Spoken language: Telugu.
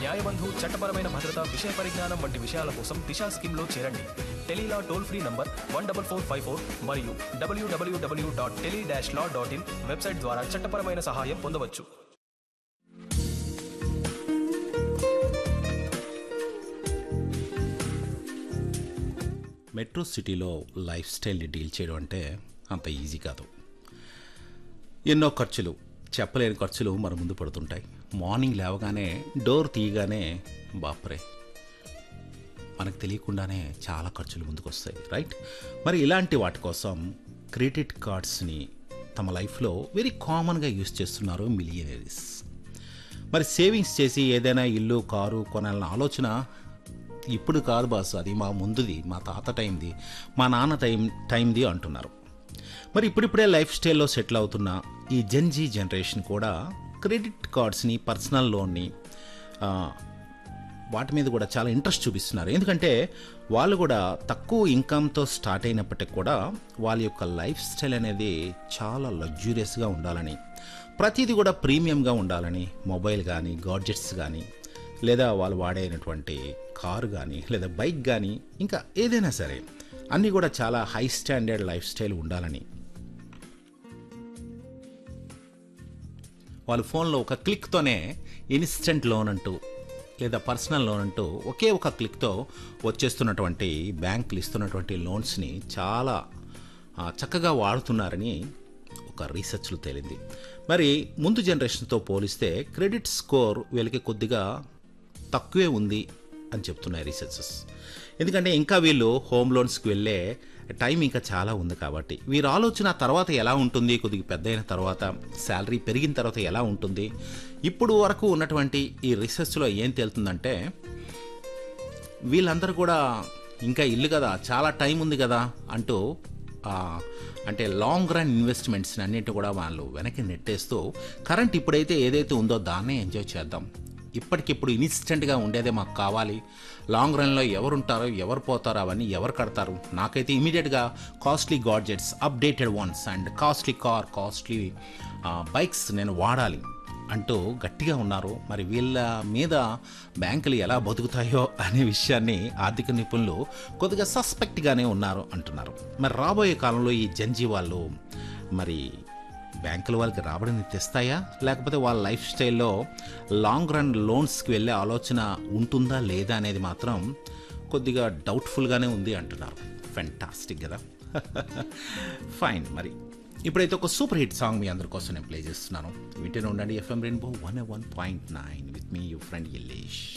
న్యాయబంధు చట్టపరమైన భద్రత విషయ పరిజ్ఞానం వంటి విషయాల కోసం దిశా స్కీమ్లో చేరండి tele law toll free number one double four five four మరియు W W W dot tele dash law dot in website ద్వారా చట్టపరమైన సహాయం పొందవచ్చు మెట్రో సిటీలో లైఫ్ స్టైల్ని డీల్ చేయడం అంటే అంత ఈజీ కాదు ఎన్నో ఖర్చులు చెప్పలేని ఖర్చులు మన ముందు పడుతుంటాయి మార్నింగ్ లేవగానే డోర్ తీయగానే బాపరే మనకు తెలియకుండానే చాలా ఖర్చులు ముందుకు వస్తాయి రైట్ మరి ఇలాంటి వాటి కోసం క్రెడిట్ కార్డ్స్ని తమ లైఫ్లో వెరీ కామన్గా యూస్ చేస్తున్నారు మిలియనరీస్ మరి సేవింగ్స్ చేసి ఏదైనా ఇల్లు కారు కొనాలన్న ఆలోచన ఇప్పుడు కాదు బాస్ అది మా ముందుది మా తాత టైంది మా నాన్న టైం టైంది అంటున్నారు మరి ఇప్పుడిప్పుడే లైఫ్ స్టైల్లో సెటిల్ అవుతున్న ఈ జెన్జీ జనరేషన్ కూడా క్రెడిట్ కార్డ్స్ని పర్సనల్ లోన్ని ఆ, వాటి మీద కూడా చాలా ఇంట్రెస్ట్ చూపిస్తున్నారు ఎందుకంటే వాళ్ళు కూడా తక్కువ ఇన్కమ్తో స్టార్ట్ అయినప్పటికి కూడా వాళ్ళ యొక్క లైఫ్ స్టైల్ అనేది చాలా లగ్జూరియస్గా ఉండాలని ప్రతిదీ కూడా ప్రీమియంగా ఉండాలని మొబైల్ కానీ గాడ్జెట్స్ కానీ లేదా వాళ్ళు వాడేటువంటి కారు కానీ లేదా బైక్ కానీ ఇంకా ఏదైనా సరే అన్నీ కూడా చాలా హై స్టాండర్డ్ లైఫ్ స్టైల్ ఉండాలని వాళ్ళ ఫోన్లో ఒక క్లిక్తోనే ఇన్స్టెంట్ లోన్ అంటూ లేదా పర్సనల్ లోన్ అంటూ ఒకే ఒక క్లిక్తో వచ్చేస్తున్నటువంటి బ్యాంకులు ఇస్తున్నటువంటి లోన్స్ని చాలా ఆ, చక్కగా వాడుతున్నారని ఒక రీసెర్చ్లో తేలింది మరి ముందు జనరేషన్తో పోలిస్తే క్రెడిట్ స్కోర్ వీళ్ళకి కొద్దిగా తక్కువే ఉంది అని చెప్తున్నాయి రీసెర్చెస్ ఎందుకంటే ఇంకా వీళ్ళు హోమ్ లోన్స్కి వెళ్ళే టైం ఇంకా చాలా ఉంది కాబట్టి వీరి ఆలోచన తర్వాత ఎలా ఉంటుంది కొద్దిగా పెద్ద అయిన తర్వాత శాలరీ పెరిగిన తర్వాత ఎలా ఉంటుంది ఇప్పుడు వరకు ఉన్నటువంటి ఈ రీసెర్చ్లో ఏం తేలుతుందంటే వీళ్ళందరూ కూడా ఇంకా ఇల్లు కదా చాలా టైం ఉంది కదా అంటూ ఆ, అంటే లాంగ్ రన్ ఇన్వెస్ట్మెంట్స్ అన్నింటి కూడా వాళ్ళు వెనక్కి నెట్టేస్తూ కరెంట్ ఇప్పుడైతే ఏదైతే ఉందో దాన్నే ఎంజాయ్ చేద్దాం ఇప్పటికిప్పుడు ఇన్స్టెంట్గా ఉండేదే మాకు కావాలి లాంగ్ రన్లో ఎవరు ఉంటారో ఎవరు పోతారో అవన్నీ ఎవరు కడతారు నాకైతే ఇమీడియట్గా costly gadgets updated ones and costly car costly bikes నేను వాడాలి అంటూ గట్టిగా ఉన్నారు మరి వీళ్ళ మీద బ్యాంకులు ఎలా బతుకుతాయో అనే విషయాన్ని ఆర్థిక నిపుణులు కొద్దిగా సస్పెక్ట్గానే ఉన్నారు అంటున్నారు మరి రాబోయే కాలంలో ఈ జంజీ వాళ్ళు మరి బ్యాంకులు వాళ్ళకి రాబడిని తెస్తాయా లేకపోతే వాళ్ళ లైఫ్ స్టైల్లో లాంగ్ రన్ లోన్స్కి వెళ్ళే ఆలోచన ఉంటుందా లేదా అనేది మాత్రం కొద్దిగా డౌట్ఫుల్గానే ఉంది అంటున్నారు ఫెంటాస్టిక్ కదా ఫైన్ మరి ఇప్పుడైతే ఒక సూపర్ హిట్ సాంగ్ మీ అందరి కోసం నేను ప్లే చేస్తున్నాను వింటూనే ఉండండి FM rainbow one one point nine with me you friend Yellesh